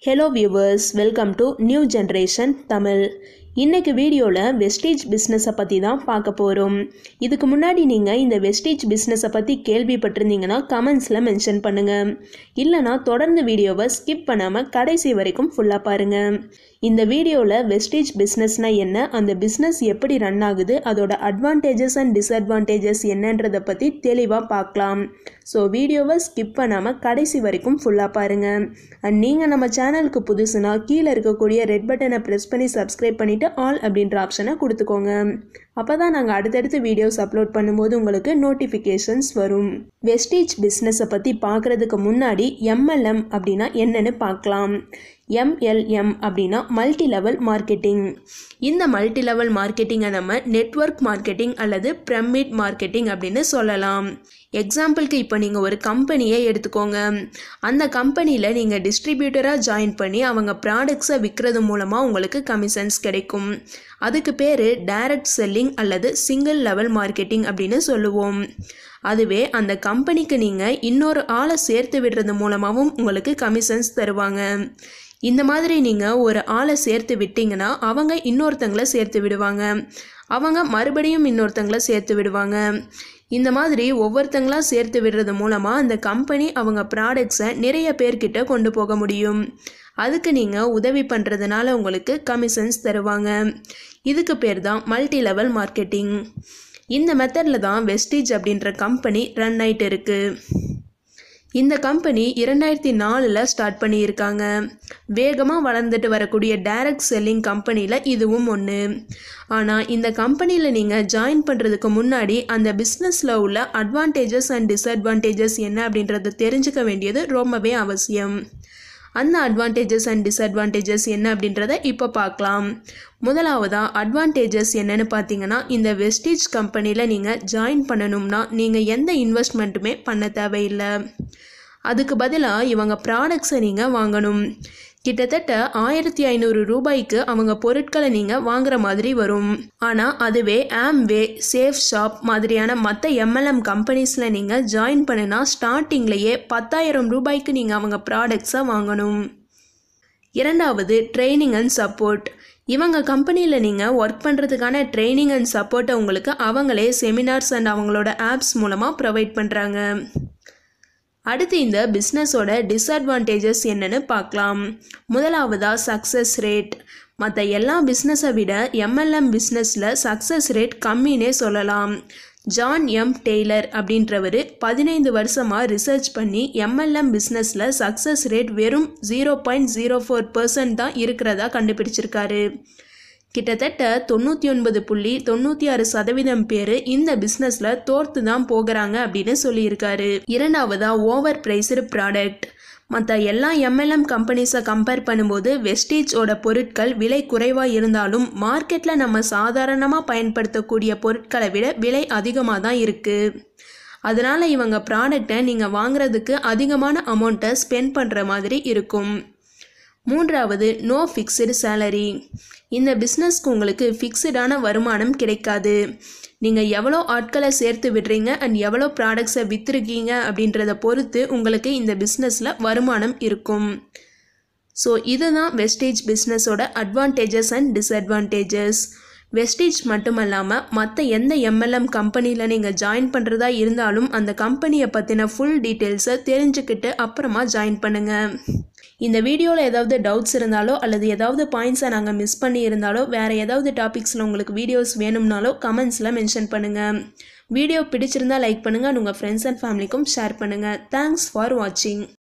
hello viewers welcome to new generation Tamil இன்னைக்கு வீடியோவில் wastage பிஸ்னஸை பற்றி தான் பார்க்க போகிறோம் இதுக்கு முன்னாடி நீங்கள் இந்த வெஸ்டேஜ் பிஸ்னஸை பற்றி கேள்விப்பட்டிருந்தீங்கன்னா கமெண்ட்ஸில் மென்ஷன் பண்ணுங்கள் இல்லைனா தொடர்ந்து வீடியோவை ஸ்கிப் பண்ணாமல் கடைசி வரைக்கும் ஃபுல்லாக பாருங்கள் இந்த வீடியோவில் வெஸ்டேஜ் பிஸ்னஸ்னால் என்ன அந்த பிஸ்னஸ் எப்படி ரன் ஆகுது அதோட அட்வான்டேஜஸ் அண்ட் டிஸ்அட்வான்டேஜஸ் என்னன்றதை பற்றி தெளிவாக பார்க்கலாம் ஸோ வீடியோவை ஸ்கிப் பண்ணாமல் கடைசி வரைக்கும் ஃபுல்லாக பாருங்கள் அண்ட் நீங்கள் நம்ம சேனலுக்கு புதுசுனா கீழே இருக்கக்கூடிய ரெட் பட்டனை ப்ரெஸ் பண்ணி சப்ஸ்கிரைப் பண்ணிவிட்டு ஆல் அப்படின்ற ஆப்ஷனை கொடுத்துக்கோங்க அப்போ தான் நாங்கள் அடுத்தடுத்து வீடியோஸ் அப்லோட் பண்ணும்போது உங்களுக்கு நோட்டிஃபிகேஷன்ஸ் வரும் வெஸ்டேஜ் பிஸ்னஸை பற்றி பார்க்குறதுக்கு முன்னாடி எம்எல்எம் அப்படின்னா என்னன்னு பார்க்கலாம் எம்எல்எம் அப்படின்னா மல்டி லெவல் மார்க்கெட்டிங் இந்த மல்டி லெவல் மார்க்கெட்டிங்கை நம்ம நெட்வொர்க் மார்க்கெட்டிங் அல்லது பிரமிட் மார்க்கெட்டிங் அப்படின்னு சொல்லலாம் எக்ஸாம்பிளுக்கு இப்போ நீங்கள் ஒரு கம்பெனியை எடுத்துக்கோங்க அந்த கம்பெனியில் நீங்கள் டிஸ்ட்ரிபியூட்டராக ஜாயின் பண்ணி அவங்க ப்ராடக்ட்ஸை விற்கிறது மூலமாக உங்களுக்கு கமிஷன்ஸ் கிடைக்கும் அதுக்கு பேர் டைரக்ட் செல்லிங் அல்லது சிங்கிள் லெவல் மார்க்கெட்டிங் அப்படின்னு சொல்லுவோம் அதுவே அந்த கம்பெனிக்கு நீங்கள் இன்னொரு ஆளை சேர்த்து விடுறது மூலமாகவும் உங்களுக்கு கமிஷன்ஸ் தருவாங்க இந்த மாதிரி நீங்கள் ஒரு ஆளை சேர்த்து விட்டீங்கன்னா அவங்க இன்னொருத்தங்களை சேர்த்து விடுவாங்க அவங்க மறுபடியும் இன்னொருத்தங்களை சேர்த்து விடுவாங்க இந்த மாதிரி ஒவ்வொருத்தங்களா சேர்த்து விடுறது மூலமாக அந்த கம்பெனி அவங்க ப்ராடக்ட்ஸை நிறைய பேர்கிட்ட கொண்டு போக முடியும் அதுக்கு நீங்கள் உதவி பண்ணுறதுனால உங்களுக்கு கமிஷன்ஸ் தருவாங்க இதுக்கு பேர் தான் மல்டி லெவல் மார்க்கெட்டிங் இந்த மெத்தடில் தான் வெஸ்டேஜ் அப்படின்ற கம்பெனி ரன் ஆகிட்டு இருக்குது இந்த கம்பெனி இரண்டாயிரத்தி நாலில் ஸ்டார்ட் பண்ணியிருக்காங்க வேகமாக வளர்ந்துட்டு வரக்கூடிய டைரக்ட் செல்லிங் கம்பெனியில் இதுவும் ஒன்று ஆனால் இந்த கம்பெனியில் நீங்கள் ஜாயின் பண்ணுறதுக்கு முன்னாடி அந்த பிஸ்னஸில் உள்ள அட்வான்டேஜஸ் அண்ட் டிஸ்அட்வான்டேஜஸ் என்ன அப்படின்றத தெரிஞ்சுக்க வேண்டியது ரொம்பவே அவசியம் அந்த அட்வான்டேஜஸ் அண்ட் டிஸ்அட்வான்டேஜஸ் என்ன அப்படின்றத இப்போ பார்க்கலாம் முதலாவதாக அட்வான்டேஜஸ் என்னன்னு பார்த்தீங்கன்னா இந்த வெஸ்டேஜ் கம்பெனியில் நீங்கள் ஜாயின் பண்ணணும்னா நீங்கள் எந்த இன்வெஸ்ட்மெண்ட்டுமே பண்ண தேவையில்லை அதுக்கு பதிலாக இவங்க ப்ராடக்ட்ஸை நீங்கள் வாங்கணும் கிட்டத்தட்ட ஆயிரத்தி ஐநூறு ரூபாய்க்கு அவங்க பொருட்களை நீங்கள் வாங்குற மாதிரி வரும் ஆனால் அதுவே ஆம்வே சேஃப் ஷாப் மாதிரியான மற்ற எம்எல்எம் கம்பெனிஸில் நீங்கள் ஜாயின் பண்ணினா ஸ்டார்டிங்லேயே பத்தாயிரம் ரூபாய்க்கு நீங்கள் அவங்க ப்ராடக்ட்ஸை வாங்கணும் இரண்டாவது ட்ரைனிங் அண்ட் சப்போர்ட் இவங்க கம்பெனியில் நீங்கள் ஒர்க் பண்ணுறதுக்கான ட்ரைனிங் அண்ட் சப்போர்ட்டை உங்களுக்கு அவங்களே செமினார்ஸ் அண்ட் அவங்களோட ஆப்ஸ் மூலமாக ப்ரொவைட் பண்ணுறாங்க அடுத்து இந்த பிஸ்னஸோட டிஸ்அட்வான்டேஜஸ் என்னன்னு பார்க்கலாம் முதலாவதாக சக்ஸஸ் ரேட் மற்ற எல்லா பிஸ்னஸை விட எம்எல்எம் பிஸ்னஸில் சக்ஸஸ் ரேட் கம்மின்னே சொல்லலாம் ஜான் எம் டெய்லர் அப்படின்றவர் பதினைந்து வருஷமாக ரிசர்ச் பண்ணி எம்எல்எம் பிஸ்னஸில் சக்ஸஸ் ரேட் வெறும் zero point zero four percent தான் இருக்கிறதா கண்டுபிடிச்சிருக்காரு கிட்டத்தட்ட தொண்ணூற்றி ஒன்பது புள்ளி தொண்ணூற்றி ஆறு சதவீதம் பேர் இந்த பிஸ்னஸில் தோர்த்து தான் போகிறாங்க அப்படின்னு சொல்லியிருக்காரு இரண்டாவதாக ஓவர் ப்ரைஸ்டு ப்ராடக்ட் மற்ற எல்லா எம்எல்எம் கம்பெனிஸை கம்பேர் பண்ணும்போது வெஸ்டேஜோட பொருட்கள் விலை குறைவாக இருந்தாலும் மார்க்கெட்டில் நம்ம சாதாரணமாக பயன்படுத்தக்கூடிய பொருட்களை விட விலை அதிகமாக தான் இருக்குது அதனால் இவங்க ப்ராடக்டை நீங்கள் வாங்குறதுக்கு அதிகமான அமௌண்ட்டை ஸ்பெண்ட் பண்ணுற மாதிரி இருக்கும் மூன்றாவது நோ ஃபிக்ஸ்டு சேலரி இந்த பிஸ்னஸ்க்கு உங்களுக்கு ஃபிக்ஸ்டான வருமானம் கிடைக்காது நீங்கள் எவ்வளோ ஆட்களை சேர்த்து விடுறீங்க அண்ட் எவ்வளோ ப்ராடக்ட்ஸை விற்றுருக்கீங்க அப்படின்றத பொறுத்து உங்களுக்கு இந்த பிஸ்னஸில் வருமானம் இருக்கும் ஸோ இதுதான் வெஸ்டேஜ் பிஸ்னஸோட அட்வான்டேஜஸ் அண்ட் டிஸ்அட்வான்டேஜஸ் வெஸ்டேஜ் மட்டும் இல்லாமல் மற்ற எந்த எம்எல்எம் கம்பெனியில் நீங்கள் ஜாயின் பண்ணுறதா இருந்தாலும் அந்த கம்பெனியை பற்றின ஃபுல் டீட்டெயில்ஸை தெரிஞ்சுக்கிட்டு அப்புறமா ஜாயின் பண்ணுங்கள் இந்த வீடியோவில் ஏதாவது டவுட்ஸ் இருந்தாலோ அல்லது ஏதாவது பாயிண்ட்ஸை நாங்கள் மிஸ் பண்ணி இருந்தாலோ வேறு ஏதாவது டாபிக்ஸில் உங்களுக்கு வீடியோஸ் வேணும்னாலோ கமெண்ட்ஸில் மென்ஷன் பண்ணுங்கள் வீடியோ பிடிச்சிருந்தா லைக் பண்ணுங்கள் உங்கள் ஃப்ரெண்ட்ஸ் அண்ட் ஃபேமிலிக்கும் ஷேர் பண்ணுங்கள் தேங்க்ஸ் ஃபார் வாட்சிங்